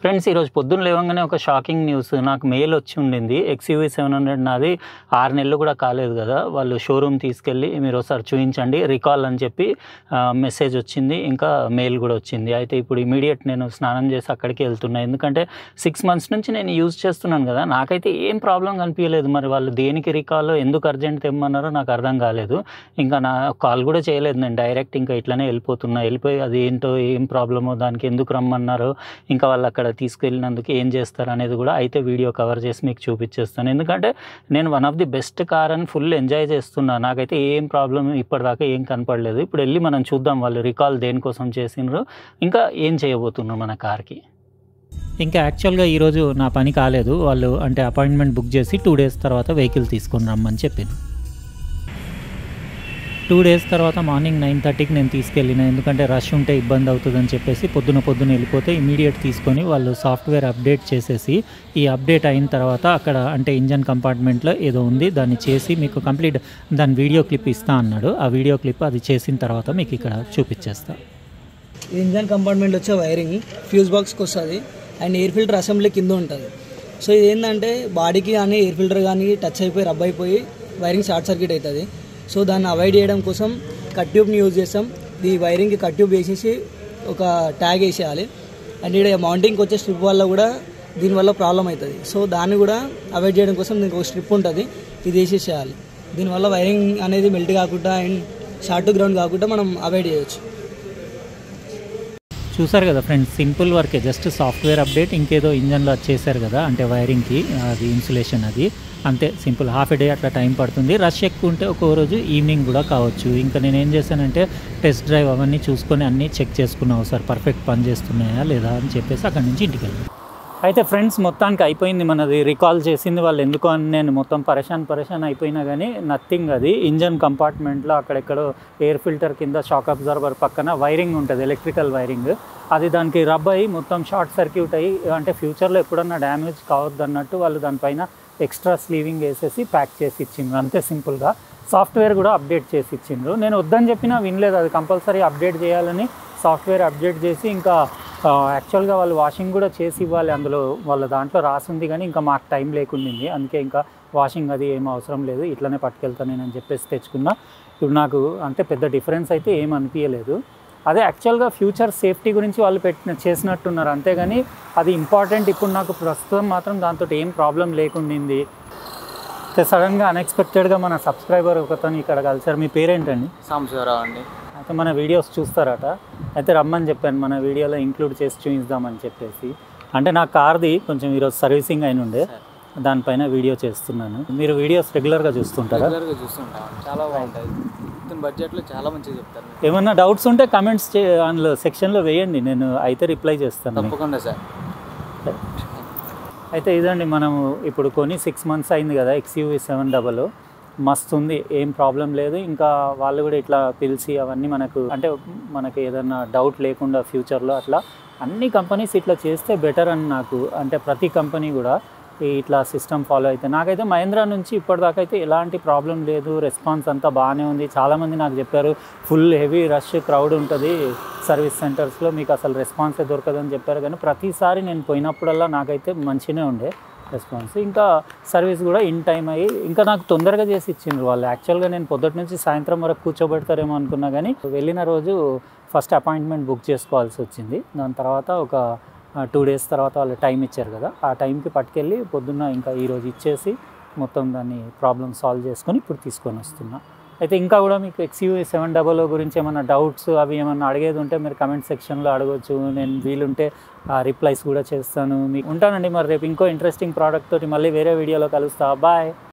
Friends ఈరోజు పొద్దున్న లేవగానే ఒక షాకింగ్ న్యూస్ నాకు మెయిల్ వచ్చి ఉండింది ఎక్స్యూవీ సెవెన్ హండ్రెడ్ నాది ఆరు నెలలు కూడా కాలేదు కదా వాళ్ళు షోరూమ్ తీసుకెళ్ళి మీరు ఒకసారి చూపించండి రికాల్ అని చెప్పి మెసేజ్ వచ్చింది ఇంకా మెయిల్ కూడా వచ్చింది అయితే ఇప్పుడు ఇమీడియట్ నేను స్నానం చేసి అక్కడికి వెళ్తున్నా ఎందుకంటే సిక్స్ మంత్స్ నుంచి నేను యూజ్ చేస్తున్నాను కదా నాకైతే ఏం ప్రాబ్లం కనిపించలేదు మరి వాళ్ళు దేనికి రికాల్ ఎందుకు అర్జెంట్ తెమ్మన్నారో నాకు అర్థం కాలేదు ఇంకా నా కాల్ కూడా చేయలేదు నేను డైరెక్ట్ ఇంకా ఇట్లనే వెళ్ళిపోతున్నా వెళ్ళిపోయి అది ఏంటో ఏం ప్రాబ్లమో దానికి ఎందుకు రమ్మన్నారో ఇంకా వాళ్ళు అక్కడ తీసుకెళ్ళినందుకు ఏం చేస్తారు అనేది కూడా అయితే వీడియో కవర్ చేసి మీకు చూపించేస్తాను ఎందుకంటే నేను one of the best car అని ఫుల్ ఎంజాయ్ చేస్తున్నా నాకైతే ఏం ప్రాబ్లం ఇప్పటిదాకా ఏం కనపడలేదు ఇప్పుడు వెళ్ళి మనం చూద్దాం వాళ్ళు రికాల్ దేనికోసం చేసినారు ఇంకా ఏం చేయబోతున్నారు మన కార్కి ఇంకా యాక్చువల్గా ఈరోజు నా పని కాలేదు వాళ్ళు అంటే అపాయింట్మెంట్ బుక్ చేసి టూ డేస్ తర్వాత వెహికల్ తీసుకొని రమ్మని చెప్పింది టూ డేస్ తర్వాత మార్నింగ్ నైన్ థర్టీకి నేను తీసుకెళ్ళిన ఎందుకంటే రష్ ఉంటే ఇబ్బంది అవుతుందని చెప్పేసి పొద్దున పొద్దున వెళ్ళిపోతే ఇమీడియట్ తీసుకొని వాళ్ళు సాఫ్ట్వేర్ అప్డేట్ చేసేసి ఈ అప్డేట్ అయిన తర్వాత అక్కడ అంటే ఇంజన్ కంపార్ట్మెంట్లో ఏదో ఉంది దాన్ని చేసి మీకు కంప్లీట్ దాని వీడియో క్లిప్ ఇస్తా అన్నాడు ఆ వీడియో క్లిప్ అది చేసిన తర్వాత మీకు ఇక్కడ చూపించేస్తా ఇది ఇంజన్ కంపార్ట్మెంట్ వచ్చే వైరింగ్ ఫ్యూజ్ బాక్స్కి వస్తుంది అండ్ ఎయిర్ ఫిల్టర్ అసెంబ్లీ కింద ఉంటుంది సో ఇది ఏంటంటే బాడీకి కానీ ఎయిర్ ఫిల్టర్ కానీ టచ్ అయిపోయి రబ్ అయిపోయి వైరింగ్ షార్ట్ సర్క్యూట్ అవుతుంది సో దాన్ని అవాయిడ్ చేయడం కోసం కట్ ట్యూబ్ని యూజ్ చేస్తాం ఈ వైరింగ్కి కట్ ట్యూబ్ వేసేసి ఒక ట్యాగ్ వేసేయాలి అండ్ ఇక్కడ మౌంటింగ్కి వచ్చే స్ట్రిప్ వల్ల కూడా దీనివల్ల ప్రాబ్లం అవుతుంది సో దాన్ని కూడా అవాయిడ్ చేయడం కోసం దీనికి ఒక స్ట్రిప్ ఉంటుంది ఇది వేసేసేయాలి దీనివల్ల వైరింగ్ అనేది మెల్ట్ కాకుండా అండ్ షార్ట్ గ్రౌండ్ కాకుండా మనం అవాయిడ్ చేయొచ్చు చూసారు కదా ఫ్రెండ్స్ సింపుల్ వర్కే జస్ట్ సాఫ్ట్వేర్ అప్డేట్ ఇంకేదో ఇంజన్లో చేశారు కదా అంటే వైరింగ్కి అది ఇన్సులేషన్ అది అంతే సింపుల్ హాఫ్ ఎ డే అట్లా టైం పడుతుంది రష్ ఎక్కువ ఉంటే ఒక్కో రోజు ఈవినింగ్ కూడా కావచ్చు ఇంకా నేను ఏం చేశానంటే టెస్ట్ డ్రైవ్ అవన్నీ చూసుకొని అన్నీ చెక్ చేసుకున్నావు సార్ పర్ఫెక్ట్ పని చేస్తున్నాయా లేదా అని చెప్పేసి అక్కడి నుంచి ఇంటికి వెళ్ళాను అయితే ఫ్రెండ్స్ మొత్తానికి అయిపోయింది మనది రికాల్ చేసింది వాళ్ళు ఎందుకు అని నేను మొత్తం పరేషాన్ పరేషాన్ అయిపోయినా కానీ నథింగ్ అది ఇంజన్ కంపార్ట్మెంట్లో అక్కడెక్కడో ఎయిర్ ఫిల్టర్ కింద షాక్ అబ్జర్వర్ పక్కన వైరింగ్ ఉంటుంది ఎలక్ట్రికల్ వైరింగ్ అది దానికి రబ్ అయ్యి మొత్తం షార్ట్ సర్క్యూట్ అయ్యి అంటే ఫ్యూచర్లో ఎప్పుడన్నా డ్యామేజ్ కావద్దు అన్నట్టు వాళ్ళు దానిపైన ఎక్స్ట్రా స్లీవింగ్ వేసేసి ప్యాక్ చేసి ఇచ్చిండ్రు అంతే సింపుల్గా సాఫ్ట్వేర్ కూడా అప్డేట్ చేసి ఇచ్చిండ్రు నేను వద్దని చెప్పినా వినలేదు అది కంపల్సరీ అప్డేట్ చేయాలని సాఫ్ట్వేర్ అప్డేట్ చేసి ఇంకా యాక్చువల్గా వాళ్ళు వాషింగ్ కూడా చేసి ఇవ్వాలి అందులో వాళ్ళ దాంట్లో రాసింది కానీ ఇంకా మాకు టైం లేకుండింది అందుకే ఇంకా వాషింగ్ అది ఏం అవసరం లేదు ఇట్లనే పట్టుకెళ్తాను నేను అని చెప్పేసి తెచ్చుకున్నా ఇప్పుడు నాకు అంటే పెద్ద డిఫరెన్స్ అయితే ఏం అనిపించలేదు అదే యాక్చువల్గా ఫ్యూచర్ సేఫ్టీ గురించి వాళ్ళు పెట్టిన చేసినట్టున్నారు అంతేగాని అది ఇంపార్టెంట్ ఇప్పుడు నాకు ప్రస్తుతం మాత్రం దాంతో ఏం ప్రాబ్లం లేకుండింది అయితే సడన్గా అన్ఎక్స్పెక్టెడ్గా మన సబ్స్క్రైబర్ ఒకతను ఇక్కడ కలిసారు మీ పేరేంటండి సాంబశివరావు అండి అయితే మన వీడియోస్ చూస్తారట అయితే రమ్మని చెప్పాను మన వీడియోలో ఇంక్లూడ్ చేసి చూపిద్దామని చెప్పేసి అంటే నా కార్ది కొంచెం ఈరోజు సర్వీసింగ్ అయిన ఉండే దానిపైన వీడియో చేస్తున్నాను మీరు వీడియోస్ రెగ్యులర్గా చూస్తుంటారా రెగ్యులర్గా చూస్తుంటాం చాలా బాగుంటుంది ఇతని బడ్జెట్లో చాలా మంచిగా చెప్తారు మీరు. ఏమన్నా డౌట్స్ ఉంటే కమెంట్స్ చే అందులో సెక్షన్లో వేయండి నేను అయితే రిప్లై చేస్తాను మీకు. తప్పకుండా సార్ అయితే ఇదండి మనము ఇప్పుడు కొని సిక్స్ మంత్స్ అయింది కదా ఎక్స్యూవీ సెవెన్ డబల్ మస్తు ఉంది ఏం ప్రాబ్లం లేదు ఇంకా వాళ్ళు కూడా ఇట్లా పిలిచి అవన్నీ మనకు అంటే మనకి ఏదైనా డౌట్ లేకుండా ఫ్యూచర్లో అట్లా అన్ని కంపెనీస్ ఇట్లా చేస్తే బెటర్ అని నాకు అంటే ప్రతి కంపెనీ కూడా ఈ ఇట్లా సిస్టమ్ ఫాలో అయితే నాకైతే మహేంద్ర నుంచి ఇప్పటిదాకా అయితే ఎలాంటి ప్రాబ్లం లేదు రెస్పాన్స్ అంతా బాగానే ఉంది చాలామంది నాకు చెప్పారు ఫుల్ హెవీ రష్ క్రౌడ్ ఉంటుంది సర్వీస్ సెంటర్స్లో మీకు అసలు రెస్పాన్సే దొరకదని చెప్పారు కానీ ప్రతిసారి నేను పోయినప్పుడల్లా నాకైతే మంచిగానే ఉండే రెస్పాన్స్ ఇంకా సర్వీస్ కూడా ఇన్ టైం అయ్యి ఇంకా నాకు తొందరగా చేసి ఇచ్చిండ్రు వాళ్ళు యాక్చువల్గా నేను పొద్దుటి నుంచి సాయంత్రం వరకు కూర్చోబెడతారేమో అనుకున్నా కానీ వెళ్ళిన రోజు ఫస్ట్ అపాయింట్మెంట్ బుక్ చేసుకోవాల్సి వచ్చింది దాని తర్వాత ఒక టూ డేస్ తర్వాత వాళ్ళు టైం ఇచ్చారు కదా ఆ టైంకి పట్టుకెళ్ళి పొద్దున్న ఇంకా ఈరోజు ఇచ్చేసి మొత్తం దాన్ని ప్రాబ్లమ్ సాల్వ్ చేసుకొని ఇప్పుడు తీసుకొని వస్తున్నా అయితే ఇంకా కూడా మీకు ఎక్స్యూ సెవెన్ డబల్ గురించి ఏమైనా డౌట్స్ అవి ఏమైనా అడిగేది ఉంటే మీరు కమెంట్ సెక్షన్లో అడగవచ్చు నేను వీలుంటే రిప్లైస్ కూడా చేస్తాను మీకు ఉంటానండి మరి రేపు ఇంకో ఇంట్రెస్టింగ్ ప్రోడక్ట్ తోటి మళ్ళీ వేరే వీడియోలో కలుస్తా బాయ్